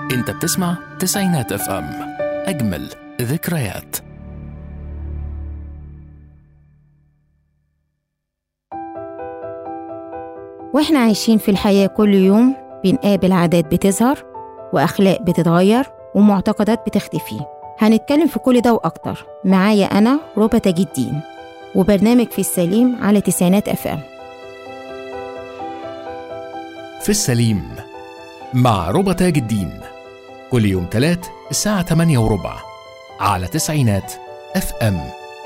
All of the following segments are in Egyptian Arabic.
انت بتسمع تسعينات اف ام اجمل ذكريات واحنا عايشين في الحياة كل يوم بنقابل عادات بتظهر وأخلاق بتتغير ومعتقدات بتختفي هنتكلم في كل ده وأكتر معايا أنا ربى تاج الدين وبرنامج في السليم على تسعينات اف ام في السليم مع ربى تاج الدين كل يوم تلات الساعة 8 وربع على تسعينات اف ام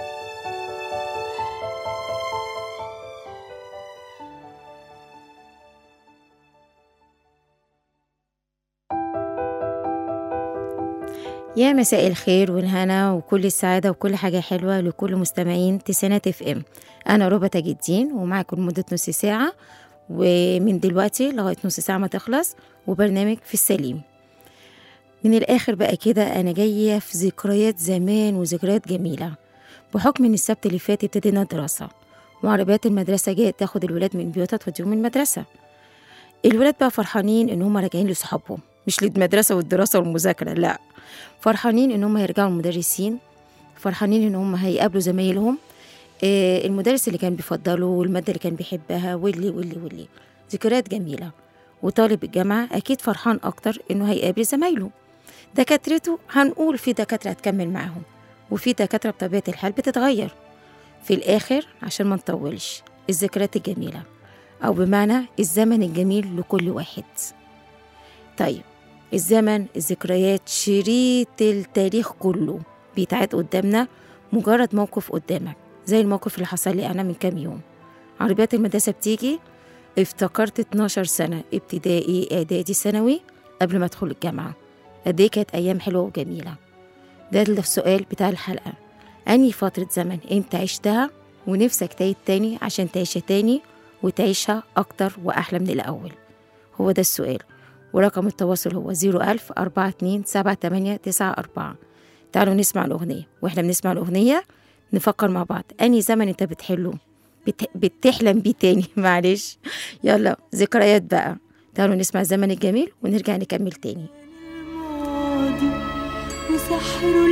يا مساء الخير والهنا وكل السعادة وكل حاجة حلوة لكل مستمعين تسعينات اف ام أنا ربى تاج الدين ومعاكم لمدة نص ساعة ومن دلوقتي لغاية نص ساعة ما تخلص وبرنامج في السليم من الآخر بقى كده أنا جاية في ذكريات زمان وذكريات جميلة بحكم إن السبت اللي فات ابتدينا دراسة وعربيات المدرسة جاية تاخد الولاد من بيوتها توديهم المدرسة الولاد بقى فرحانين إن هم راجعين لصحابهم مش للمدرسة والدراسة والمذاكرة لأ فرحانين إن هم هيرجعوا المدرسين فرحانين إن هم هيقابلوا زمايلهم آه، المدرس اللي كان بيفضله والمادة اللي كان بيحبها واللي واللي واللي ذكريات جميلة وطالب الجامعة أكيد فرحان أكتر إنه هيقابل زمايله دكاترته هنقول في دكاترة هتكمل معاهم وفي دكاترة بطبيعة الحال بتتغير في الآخر عشان ما نطولش الذكريات الجميلة أو بمعنى الزمن الجميل لكل واحد طيب الزمن الذكريات شريط التاريخ كله بيتعاد قدامنا مجرد موقف قدامك زي الموقف اللي حصل لي أنا من كام يوم عربيات المدرسة بتيجي افتكرت 12 سنة ابتدائي إعدادي ثانوي قبل ما أدخل الجامعة قد إيه كانت أيام حلوة وجميلة ده السؤال بتاع الحلقة أنهي فترة زمن أنت عشتها ونفسك تعيد تاني عشان تعيشها تاني وتعيشها أكتر وأحلى من الأول هو ده السؤال ورقم التواصل هو 01000 42 78 94 تعالوا نسمع الأغنية وإحنا بنسمع الأغنية نفكر مع بعض أنهي زمن أنت بتحله بت... بتحلم بيه تاني معلش يلا ذكريات بقى تعالوا نسمع الزمن الجميل ونرجع نكمل تاني الماضي وسحره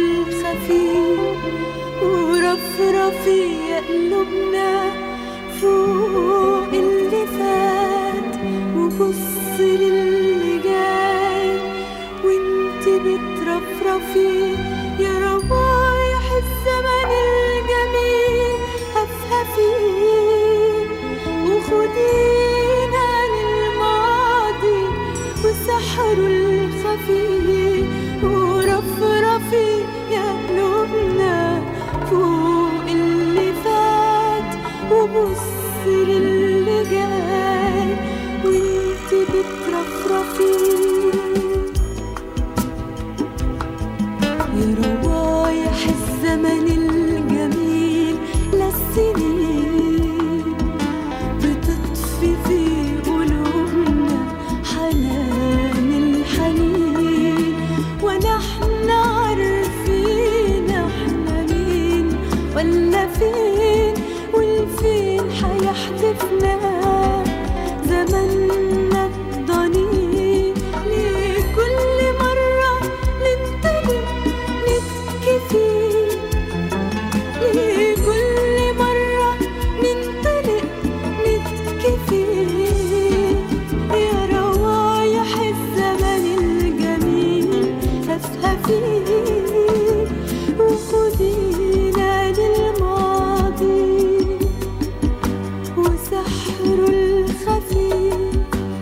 الخفي ورفرفي قلوبنا فوق اللي فات وبص للي جاي وانت بترفرفي يا روايح الزمن الجميل هفهفي وخدينا للماضي وسحره الخفي ورفرفي يا قلوبنا فوق اللي فات وبص للي جاي وانت بترفرفي يا روايح الزمن الجميل للسنين بتطفي في قلوبنا حنان الحنين ونحن عارفين احنا مين ولا فين والفين حيحدفنا زمننا الضنين ليه كل مرة ننتبه نتكفي ليه كل مرة ننطلق نتكفي يا روايح الزمن الجميل هفهفي وخدينا للماضي وسحره الخفي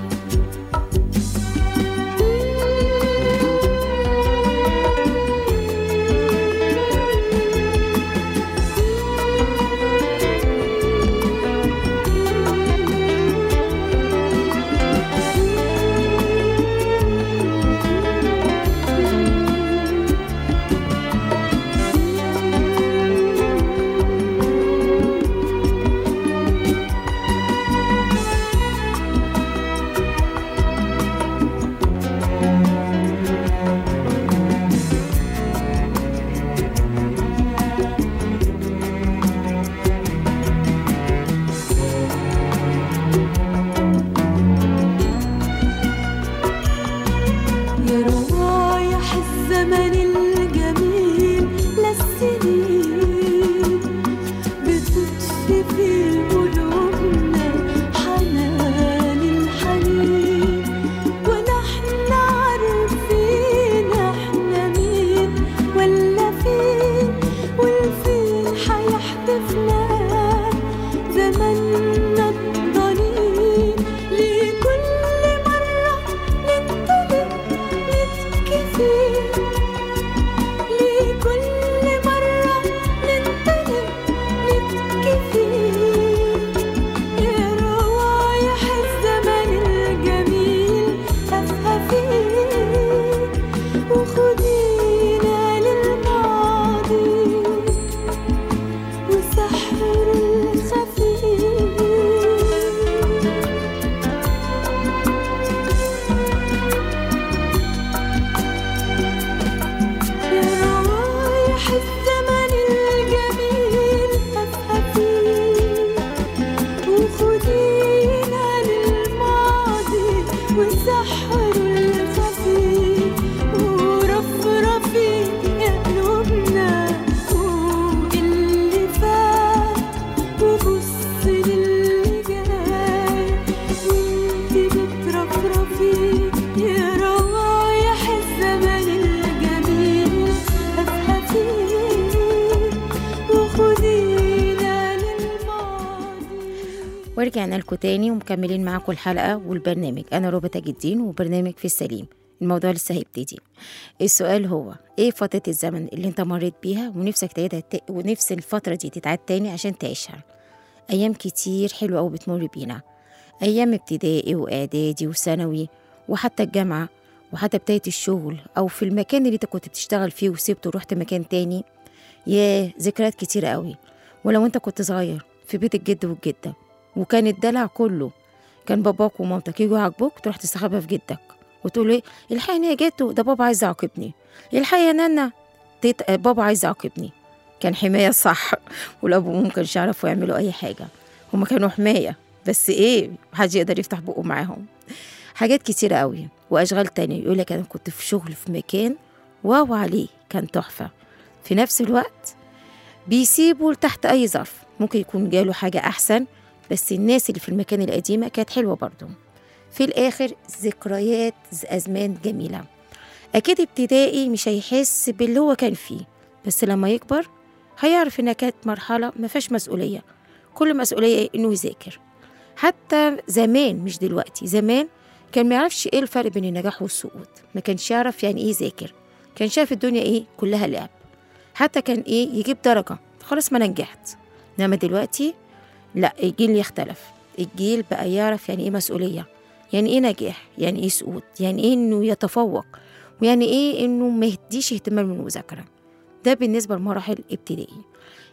ورجعنا لكم تاني ومكملين معاكم الحلقة والبرنامج أنا روبا تاج الدين وبرنامج في السليم الموضوع لسه هيبتدي السؤال هو ايه فترة الزمن اللي انت مريت بيها ونفسك تعيدها ت... ونفس الفترة دي تتعاد تاني عشان تعيشها أيام كتير حلوة أوي بتمر بينا أيام ابتدائي وإعدادي وثانوي وحتى الجامعة وحتى بداية الشغل أو في المكان اللي انت كنت بتشتغل فيه وسبته ورحت مكان تاني ياه ذكريات كتيرة قوي ولو انت كنت صغير في بيت الجد والجدة وكان الدلع كله كان باباك ومامتك يجوا يعاقبوك تروح تستخبى في جدك وتقول ايه الحقني يا جدو ده بابا عايز يعاقبني الحقني يا نانا تيت... بابا عايز يعاقبني كان حماية صح والأب وأم مكانش يعرفوا يعملوا أي حاجة هما كانوا حماية بس إيه محدش يقدر يفتح بقه معاهم حاجات كتيرة قوي وأشغال تانية يقول لك أنا كنت في شغل في مكان واو عليه كان تحفة في نفس الوقت بيسيبوا تحت أي ظرف ممكن يكون جاله حاجة أحسن بس الناس اللي في المكان القديمة كانت حلوة برضه في الآخر ذكريات أزمان جميلة أكيد ابتدائي مش هيحس باللي هو كان فيه بس لما يكبر هيعرف إنها كانت مرحلة ما فيهاش مسؤولية كل مسؤولية إنه يذاكر حتى زمان مش دلوقتي زمان كان ما يعرفش إيه الفرق بين النجاح والسقوط ما كانش يعرف يعني إيه يذاكر كان شايف الدنيا إيه كلها لعب حتى كان إيه يجيب درجة خلاص ما أنا نجحت إنما دلوقتي لا الجيل يختلف الجيل بقى يعرف يعني إيه مسؤولية يعني إيه نجاح يعني إيه سقوط يعني إيه إنه يتفوق ويعني إيه إنه ما يهديش اهتمام من المذاكرة ده بالنسبة لمراحل ابتدائي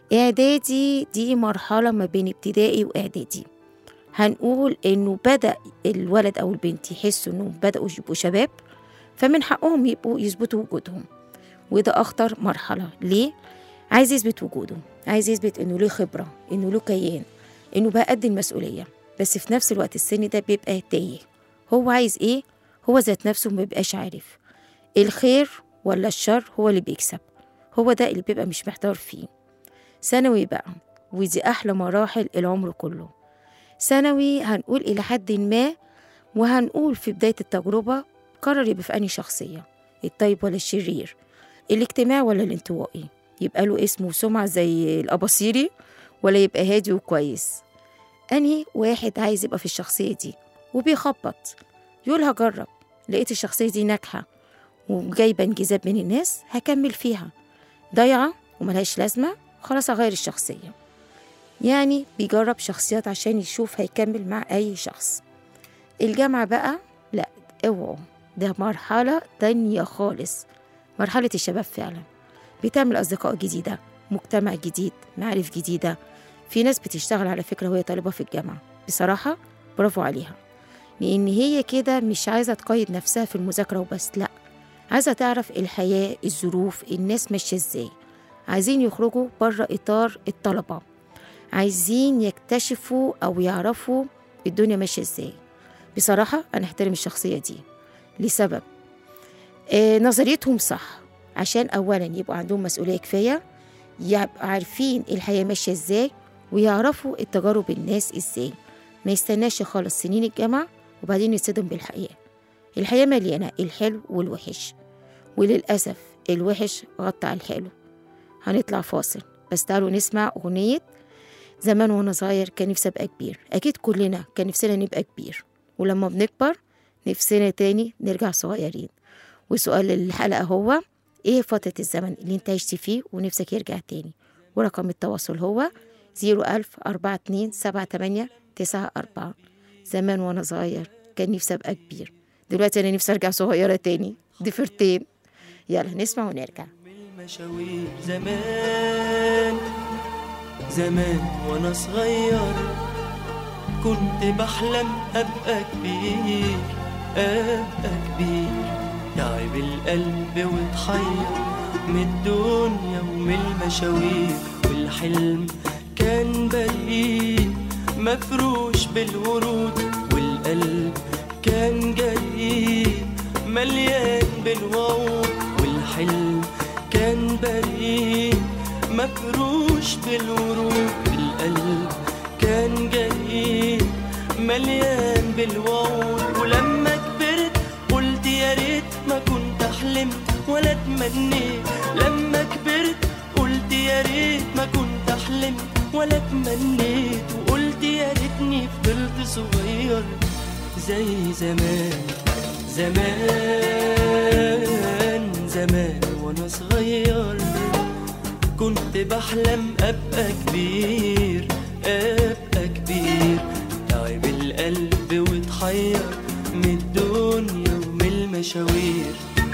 إعدادي دي مرحلة ما بين ابتدائي وإعدادي هنقول إنه بدأ الولد أو البنت يحسوا إنهم بدأوا يبقوا شباب فمن حقهم يبقوا يثبتوا وجودهم وده أخطر مرحلة ليه؟ عايز يثبت وجوده عايز يثبت إنه ليه خبرة إنه له كيان إنه بقى قد المسؤولية بس في نفس الوقت السن ده بيبقى تايه هو عايز إيه؟ هو ذات نفسه مبيبقاش عارف الخير ولا الشر هو اللي بيكسب هو ده اللي بيبقى مش محتار فيه ثانوي بقى ودي أحلى مراحل العمر كله ثانوي هنقول إلى حد ما وهنقول في بداية التجربة قرر يبقى في أنهي شخصية الطيب ولا الشرير الاجتماعي ولا الانطوائي يبقى له اسم وسمعة زي الأباصيري ولا يبقى هادي وكويس أنهي واحد عايز يبقى في الشخصية دي وبيخبط يقول هجرب لقيت الشخصية دي ناجحة وجايبة انجذاب من الناس هكمل فيها ضايعة وملهاش لازمة خلاص أغير الشخصية يعني بيجرب شخصيات عشان يشوف هيكمل مع أي شخص الجامعة بقى لا اوعوا ده مرحلة تانية خالص مرحلة الشباب فعلا بتعمل أصدقاء جديدة مجتمع جديد معارف جديدة في ناس بتشتغل على فكرة وهي طالبة في الجامعة بصراحة برافو عليها لأن هي كده مش عايزة تقيد نفسها في المذاكرة وبس لأ عايزة تعرف الحياة الظروف الناس ماشية ازاي عايزين يخرجوا بره إطار الطلبة عايزين يكتشفوا أو يعرفوا الدنيا ماشية ازاي بصراحة أنا أحترم الشخصية دي لسبب آه نظريتهم صح عشان أولا يبقوا عندهم مسؤولية كفاية يبقوا عارفين الحياة ماشية ازاي ويعرفوا التجارب الناس ازاي ما يستناش خالص سنين الجامعة وبعدين يتصدم بالحقيقة الحياة مليانة الحلو والوحش وللأسف الوحش غطى على الحلو هنطلع فاصل بس تعالوا نسمع أغنية زمان وأنا صغير كان نفسي أبقى كبير أكيد كلنا كان نفسنا نبقى كبير ولما بنكبر نفسنا تاني نرجع صغيرين وسؤال الحلقة هو إيه فترة الزمن اللي أنت عشت فيه ونفسك يرجع تاني ورقم التواصل هو زيرو ألف أربعة اتنين سبعة تمانية تسعة أربعة زمان وأنا صغير كان نفسي أبقى كبير دلوقتي أنا نفسي أرجع صغيرة تاني ضفرتين يلا نسمع ونرجع المشاوير زمان زمان وانا صغير كنت بحلم ابقى كبير ابقى كبير تعب القلب واتحير من الدنيا ومن المشاوير والحلم كان بريء مفروش بالورود والقلب كان جريء مليان بالوعود والحلم كان بريء مفروش بالورود القلب كان جريء مليان بالوعود ولما كبرت قلت يا ريت ما كنت حلمت ولا تمنيت لما كبرت قلت يا ريت ما كنت حلمت ولا تمنيت وقلت يا ريتني فضلت صغير زي زمان زمان زمان وانا صغير كنت بحلم ابقى كبير ابقى كبير تعب القلب واتحير من الدنيا ومن المشاوير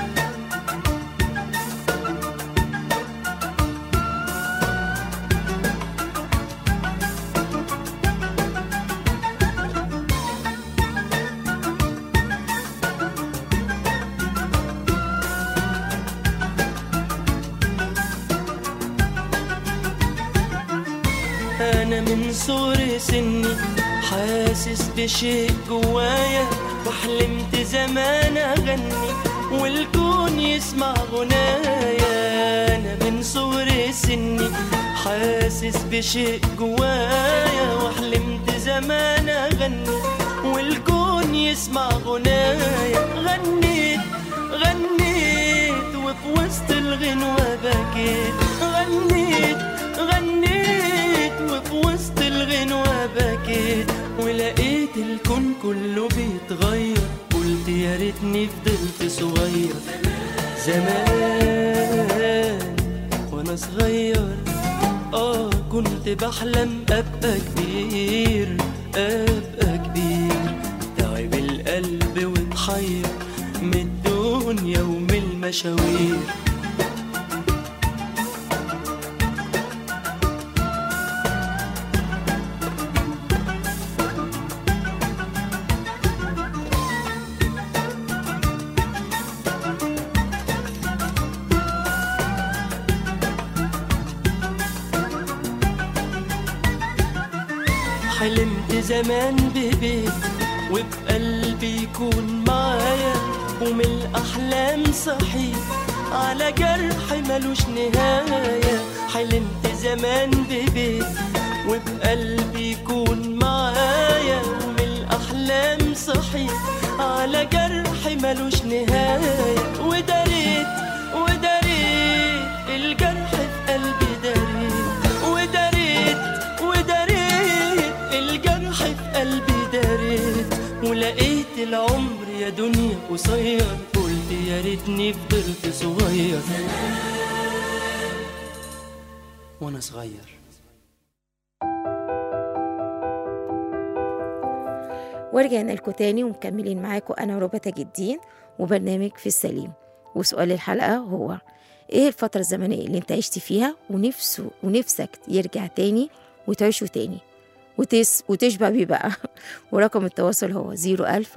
أنا من صغر سني حاسس بشيء جوايا وحلمت زمان أغني والكون يسمع غنايا أنا من صغر سني حاسس بشيء جوايا وحلمت زمان أغني والكون يسمع غنايا غنيت غنيت وفي وسط الغنوة بكيت غنيت غنيت وفي وسط الغنوة بكيت ولقيت الكون كله بيتغير قلت يا ريتني فضلت صغير زمان وانا صغير اه كنت بحلم ابقى كبير ابقى كبير تعب القلب واتحير من الدنيا ومن المشاوير حلمت زمان ببيت وبقلبي يكون معايا ومن الأحلام صحيت على جرح ملوش نهاية حلمت زمان ببيت وبقلبي يكون معايا ومن الأحلام صحيت على جرح ملوش نهاية وداريت وداريت الجرح في قلبي داريت وداريت وداريت الجرح في قلبي داريت ولقيت العمر يا دنيا قصير قلت يا ريتني فضلت صغير وانا صغير ورجعنا لكم تاني ومكملين معاكم انا ربى تاج الدين وبرنامج في السليم وسؤال الحلقه هو ايه الفتره الزمنيه اللي انت عشت فيها ونفسه ونفسك يرجع تاني وتعيشه تاني وتس وتشبع بيه بقى ورقم التواصل هو 01000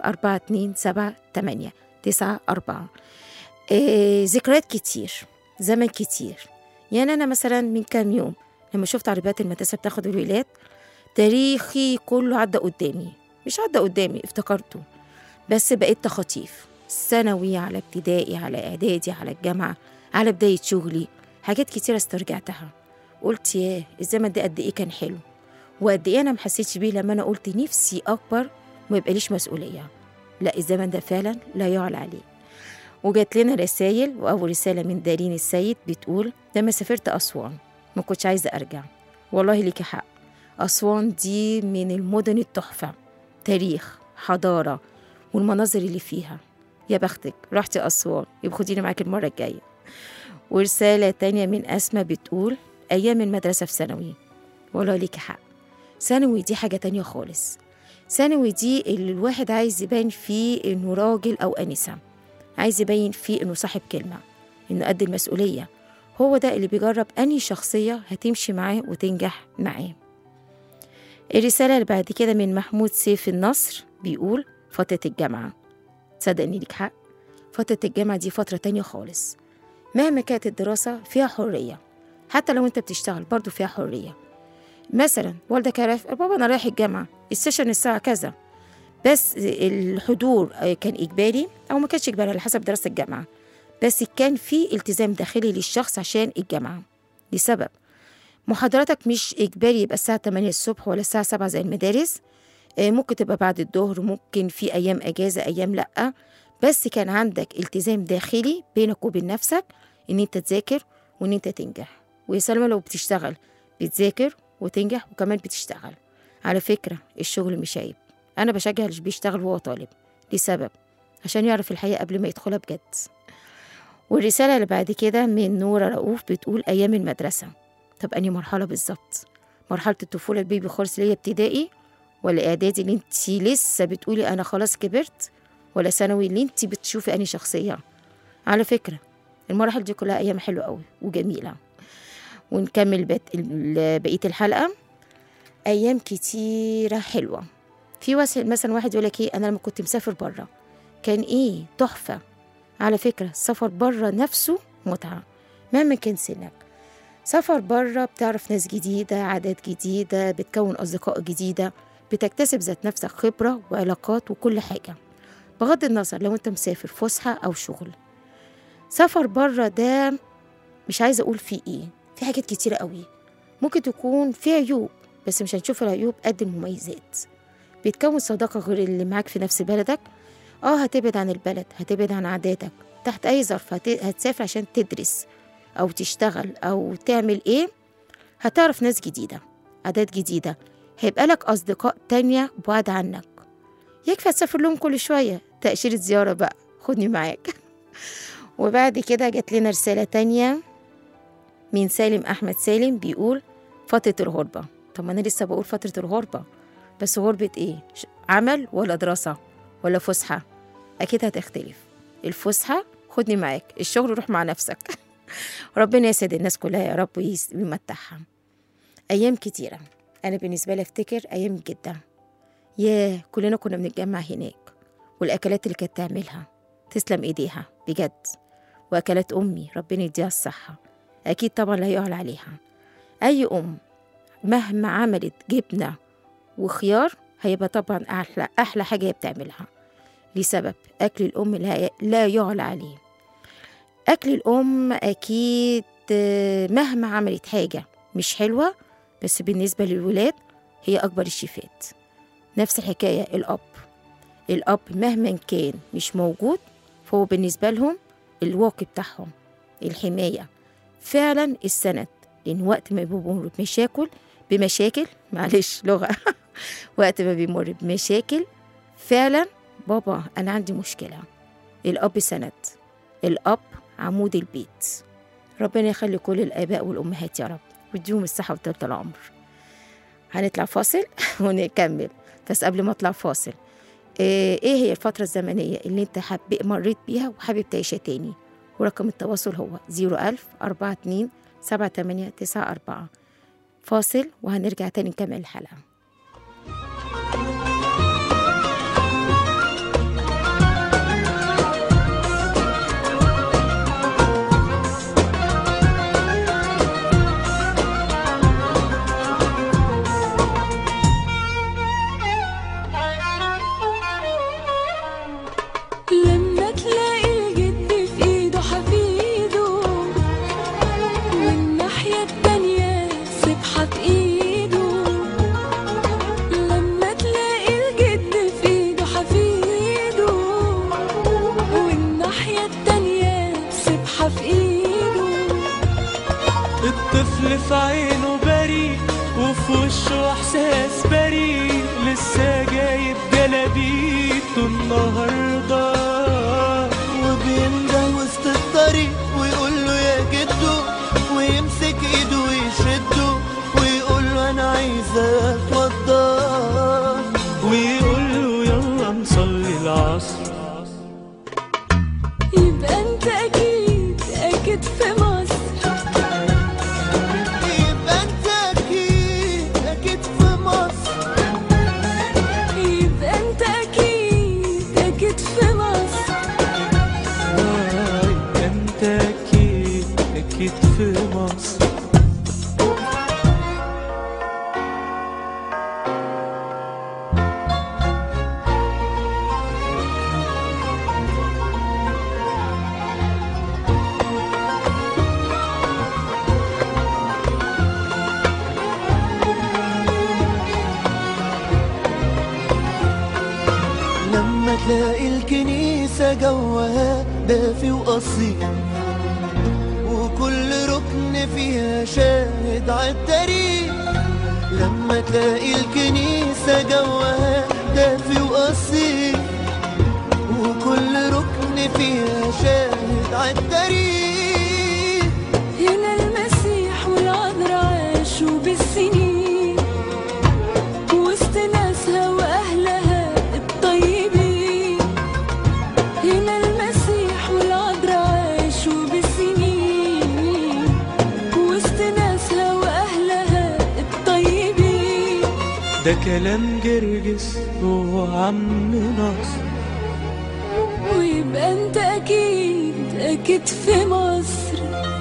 427 9 4 إيه ذكريات كتير زمن كتير يعني أنا مثلا من كام يوم لما شفت عربيات المدرسة بتاخد الولاد تاريخي كله عدى قدامي مش عدى قدامي افتكرته بس بقيت تخاطيف ثانوي على ابتدائي على اعدادي على الجامعه على بدايه شغلي حاجات كتيره استرجعتها قلت ياه الزمن ده قد ايه كان حلو وقد ايه انا محسيتش بيه لما انا قلت نفسي اكبر وما يبقاليش مسؤوليه لا الزمن ده فعلا لا يعلى عليه وجات لنا رسائل واول رساله من دارين السيد بتقول لما سافرت اسوان ما كنتش عايزه ارجع والله ليكي حق اسوان دي من المدن التحفه تاريخ حضاره والمناظر اللي فيها يا بختك رحتي أسوان يبقى خديني معاك المرة الجاية ورسالة تانية من أسمة بتقول أيام المدرسة في ثانوي والله ليكي حق ثانوي دي حاجة تانية خالص ثانوي دي اللي الواحد عايز يبان فيه إنه راجل أو أنسة عايز يبين فيه إنه صاحب كلمة إنه قد المسؤولية هو ده اللي بيجرب أنهي شخصية هتمشي معاه وتنجح معاه الرسالة اللي بعد كده من محمود سيف النصر بيقول فترة الجامعة تصدق إن ليك حق فترة الجامعة دي فترة تانية خالص مهما كانت الدراسة فيها حرية حتى لو أنت بتشتغل برضو فيها حرية مثلا والدك عارف بابا أنا رايح الجامعة السيشن الساعة كذا بس الحضور كان إجباري أو ما كانش إجباري على حسب دراسة الجامعة بس كان في التزام داخلي للشخص عشان الجامعة لسبب محاضراتك مش إجباري يبقى الساعة 8 الصبح ولا الساعة 7 زي المدارس آه، ممكن تبقى بعد الظهر ممكن في أيام أجازة أيام لأ بس كان عندك التزام داخلي بينك وبين نفسك إن أنت تذاكر وإن أنت تنجح ويا سلمى لو بتشتغل بتذاكر وتنجح وكمان بتشتغل على فكرة الشغل مش عيب أنا بشجع اللي بيشتغل وهو طالب لسبب عشان يعرف الحقيقة قبل ما يدخلها بجد والرسالة اللي بعد كده من نورة رؤوف بتقول أيام المدرسة طب أنهي مرحلة بالظبط مرحلة الطفولة البيبي خالص اللي هي ابتدائي ولا إعدادي اللي انت لسه بتقولي أنا خلاص كبرت ولا ثانوي اللي انت بتشوفي أنهي شخصية على فكرة المراحل دي كلها أيام حلوة قوي وجميلة ونكمل بت... ال- بقية الحلقة أيام كتيرة حلوة في وس- مثلا واحد يقول لك إيه أنا لما كنت مسافر بره كان إيه تحفة على فكرة السفر بره نفسه متعة مهما كان سنك سفر بره بتعرف ناس جديدة عادات جديدة بتكون أصدقاء جديدة بتكتسب ذات نفسك خبرة وعلاقات وكل حاجة بغض النظر لو أنت مسافر فسحة أو شغل سفر بره ده مش عايزة أقول فيه إيه في حاجات كتيرة قوي ممكن تكون في عيوب بس مش هنشوف العيوب قد المميزات بتكون صداقة غير اللي معاك في نفس بلدك اه هتبعد عن البلد هتبعد عن عاداتك تحت أي ظرف هت... هتسافر عشان تدرس أو تشتغل أو تعمل إيه هتعرف ناس جديدة عادات جديدة هيبقى لك أصدقاء تانية بعاد عنك يكفي تسافر لهم كل شوية تأشيرة زيارة بقى خدني معاك وبعد كده جات لنا رسالة تانية من سالم أحمد سالم بيقول فترة الغربة طب ما أنا لسه بقول فترة الغربة بس غربة إيه؟ ش- عمل ولا دراسة ولا فسحة؟ أكيد هتختلف الفسحة خدني معاك الشغل روح مع نفسك ربنا يسعد الناس كلها يا رب ويس- ويمتعها أيام كتيرة أنا بالنسبة لي أفتكر أيام جدة ياه كلنا كنا بنتجمع هناك والأكلات اللي كانت تعملها تسلم إيديها بجد وأكلات أمي ربنا يديها الصحة أكيد طبعا لا يعلى عليها أي أم مهما عملت جبنة وخيار هيبقى طبعا أحلى أحلى حاجة هي بتعملها لسبب أكل الأم لا, لا يعلى عليه أكل الأم أكيد آه، مهما عملت حاجة مش حلوة بس بالنسبة للولاد هي أكبر الشيفات نفس الحكاية الأب الأب مهما كان مش موجود فهو بالنسبة لهم الواقي بتاعهم الحماية فعلا السند لأن وقت ما بيمر بمشاكل بمشاكل معلش لغة وقت ما بيمر بمشاكل فعلا بابا أنا عندي مشكلة الأب سند الأب عمود البيت ربنا يخلي كل الآباء والأمهات يا رب ويديهم الصحة وطولة العمر هنطلع فاصل ونكمل بس قبل ما أطلع فاصل إيه إيه هي الفترة الزمنية اللي أنت حب مريت بيها وحابب تعيشها تاني ورقم التواصل هو 01000 42 78 94 فاصل وهنرجع تاني نكمل الحلقة لما تلاقي الجد في ايده حفيده والناحية التانية سبحة في ايده لما تلاقي الجد في ايده حفيده والناحية التانية سبحة في ايده الطفل في عينه بريء وفي وشه احساس بريء لسه جايب جلابيته النهارده وبينده وسط الطريق ويقول له يا جدو ويمسك ايده ويشده ويقول له انا عايز اتوضى ويقول له يلا نصلي العصر يبقى انت اكيد اكيد في مصر يبقى انت اكيد اكيد في مصر يبقى انت اكيد اكيد في مصر آه، انت اكيد اكيد في مصر لما تلاقي الكنيسة جواها دافي وأصيل وكل ركن فيها شاهد عالتاريخ لما تلاقي الكنيسة جواها دافي وأصيل وكل ركن فيها شاهد عالتاريخ هنا المسيح والعذراء عاشوا بالسنين وسط ناسها وأهلها الطيبين هنا المسيح والعذراء عاشوا بالسنين وسط ناسها وأهلها الطيبين ده كلام جرجس وعم نصر ويبقى انت أكيد أكيد في مصر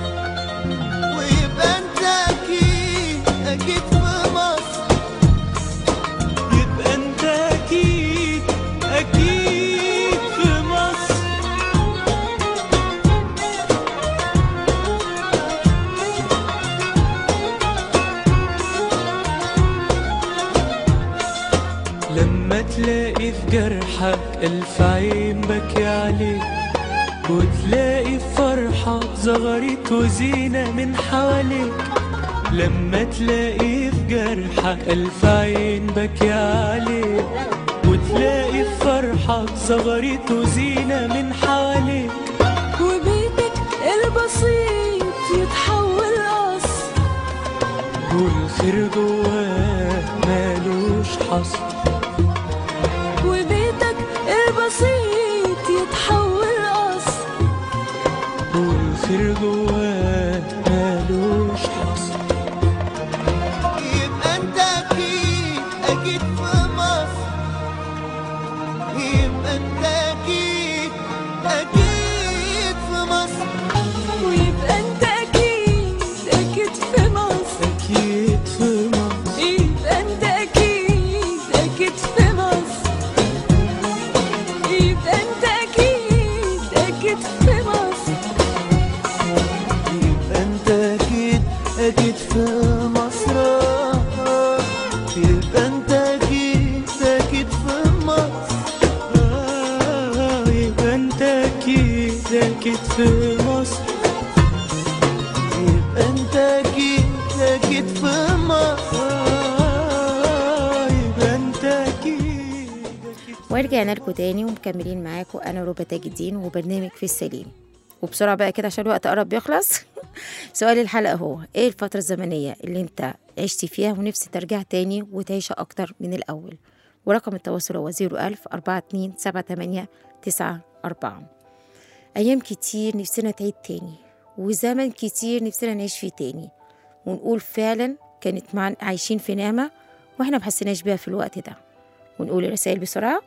ويبقى انت اكيد اكيد في مصر يبقى انت اكيد اكيد في مصر لما تلاقي في جرحك ألف عين بكي عليك وتلاقي فرحة زغرت وزينة من حواليك لما تلاقي في جرحك ألف عين بكي عليك وتلاقي فرحة زغرت وزينة من حواليك وبيتك البسيط يتحول قصر والخير جواه مالوش حصر وبيتك البسيط يتحول قصر والخير جواه مالوش حصر يبقى انت اكيد اكيد في مصر يبقى انت اكيد اكيد في مصر ويبقى انت اكيد اكيد في مصر أكيد في مصر يبقى انت اكيد اكيد في مصر يبقى انت اكيد اكيد في مصر يبقى انت اكيد اكيد في مصر يبقى انت اكيد اكيد في مصر آه، يبقى أنت أكيد أكيد في مصر يبقى انت اكيد اكيد في مصر آه، يبقى أنت أكيد أكيد ورجعنا لكم تاني ومكملين معاكم انا روبا تاج الدين وبرنامج في السليم وبسرعه بقى كده عشان الوقت قرب يخلص سؤال الحلقه هو ايه الفتره الزمنيه اللي انت عشت فيها ونفسي ترجع تاني وتعيشها اكتر من الاول ورقم التواصل هو 01000 42 78 94 أيام كتير نفسنا تعيد تاني وزمن كتير نفسنا نعيش فيه تاني ونقول فعلا كانت معنا عايشين في نعمة واحنا محسناش بيها في الوقت ده ونقول الرسائل بسرعة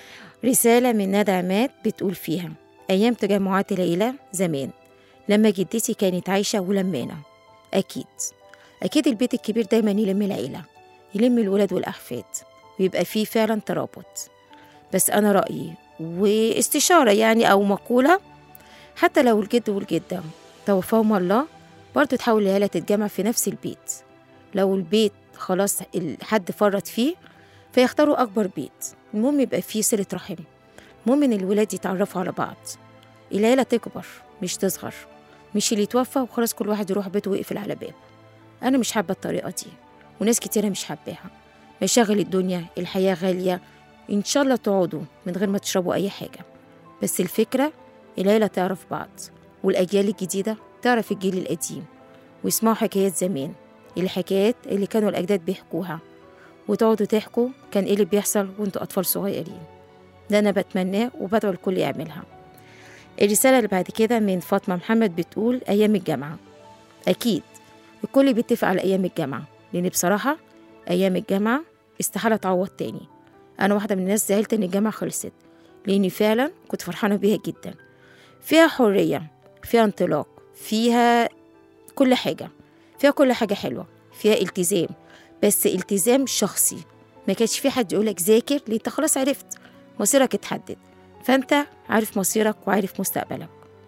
رسالة من ندى عماد بتقول فيها أيام تجمعات العيلة زمان لما جدتي كانت عايشة ولمانا أكيد أكيد البيت الكبير دايما يلم العيلة يلم الولاد والأحفاد ويبقى فيه فعلا ترابط بس أنا رأيي واستشارة يعني أو مقولة حتى لو الجد والجدة توفاهم الله برضه تحاول العيلة تتجمع في نفس البيت لو البيت خلاص حد فرط فيه فيختاروا أكبر بيت المهم يبقى فيه صلة رحم المهم إن الولاد يتعرفوا على بعض العيلة تكبر مش تصغر مش اللي يتوفى وخلاص كل واحد يروح بيته ويقفل على بابه أنا مش حابة الطريقة دي وناس كتيرة مش حباها مشاغل الدنيا الحياة غالية إن شاء الله تقعدوا من غير ما تشربوا أي حاجة بس الفكرة العيلة تعرف بعض والأجيال الجديدة تعرف الجيل القديم ويسمعوا حكايات زمان الحكايات اللي كانوا الأجداد بيحكوها وتقعدوا تحكوا كان إيه اللي بيحصل وانتوا أطفال صغيرين ده أنا بتمناه وبدعو الكل يعملها الرسالة اللي بعد كده من فاطمة محمد بتقول أيام الجامعة أكيد الكل بيتفق على أيام الجامعة لأن بصراحة أيام الجامعة استحالة تعوض تاني أنا واحدة من الناس زعلت إن الجامعة خلصت لأني فعلا كنت فرحانة بيها جدا فيها حرية فيها انطلاق فيها كل حاجة فيها كل حاجة حلوة فيها التزام بس التزام شخصي ما كانش في حد يقولك ذاكر لأن انت خلاص عرفت مصيرك اتحدد فانت عارف مصيرك وعارف مستقبلك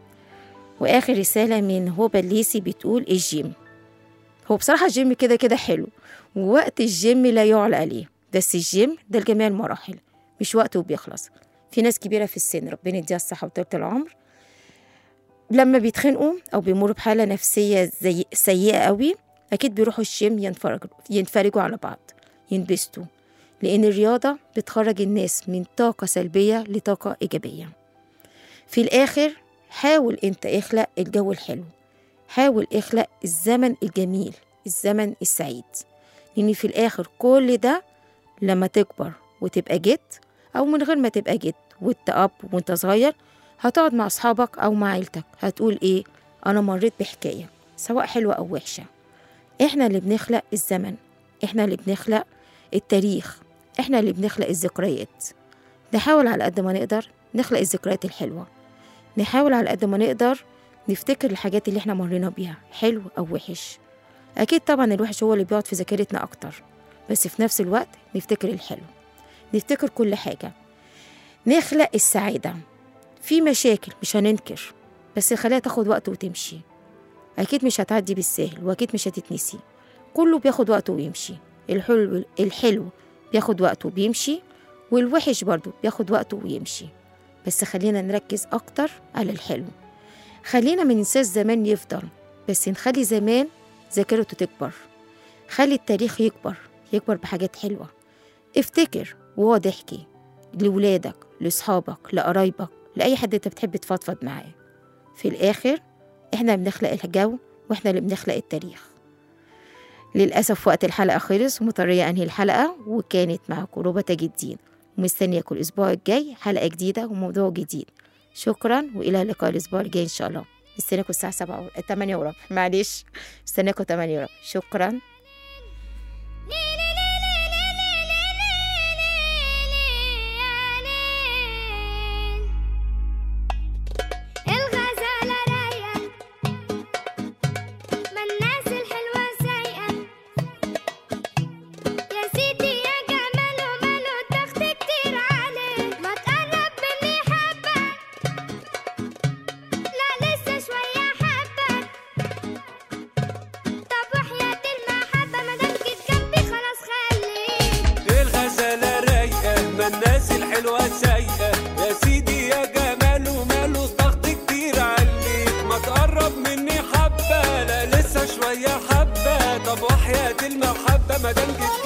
واخر رساله من هوبا الليسي بتقول الجيم هو بصراحه الجيم كده كده حلو ووقت الجيم لا يعلى عليه بس الجيم ده لجميع المراحل مش وقته وبيخلص في ناس كبيره في السن ربنا يديها الصحه وطولة العمر لما بيتخنقوا او بيمروا بحاله نفسيه زي سيئه قوي اكيد بيروحوا الجيم ينفرجوا ينفرجوا على بعض ينبسطوا لأن الرياضة بتخرج الناس من طاقة سلبية لطاقة إيجابية في الآخر حاول أنت اخلق الجو الحلو حاول اخلق الزمن الجميل الزمن السعيد لأن في الآخر كل ده لما تكبر وتبقى جد أو من غير ما تبقى جد وانت أب وانت صغير هتقعد مع أصحابك أو مع عيلتك هتقول إيه أنا مريت بحكاية سواء حلوة أو وحشة إحنا اللي بنخلق الزمن إحنا اللي بنخلق التاريخ إحنا اللي بنخلق الذكريات نحاول على قد ما نقدر نخلق الذكريات الحلوة نحاول على قد ما نقدر نفتكر الحاجات اللي احنا مرينا بيها حلو أو وحش أكيد طبعا الوحش هو اللي بيقعد في ذاكرتنا أكتر بس في نفس الوقت نفتكر الحلو نفتكر كل حاجة نخلق السعادة في مشاكل مش هننكر بس خليها تاخد وقت وتمشي أكيد مش هتعدي بالسهل وأكيد مش هتتنسي كله بياخد وقته ويمشي الحلو الحلو بياخد وقته وبيمشي والوحش برضه بياخد وقته ويمشي بس خلينا نركز أكتر على الحلو خلينا ما ننساش زمان يفضل بس نخلي زمان ذاكرته تكبر خلي التاريخ يكبر يكبر بحاجات حلوة افتكر واقعد احكي لولادك لأصحابك لقرايبك لأي حد انت بتحب تفضفض معاه في الآخر احنا بنخلق الجو واحنا اللي بنخلق التاريخ للأسف وقت الحلقة خلص ومضطرية أنهي الحلقة وكانت معكم روبة تاج الدين ومستنياكم الأسبوع الجاي حلقة جديدة وموضوع جديد شكرا وإلى اللقاء الأسبوع الجاي إن شاء الله مستنياكم الساعة 7 و... 8 وربع معلش مستنياكم 8 وربع شكرا الغزالة رايقة ما الناس الحلوة سايقة يا سيدي يا جمال وماله ضغط كتير عليه ما تقرب مني حبة لا لسه شوية حبة طب وحياة المحبة مادام جيت جنبي خلاص خليك الغزالة رايقة ما الناس الحلوة سايقة يا سيدي يا جمال وماله ضغط كتير عليك ما تقرب مني حبة لا لسه شوية حبة طب وحياة المحبة ما دام جيت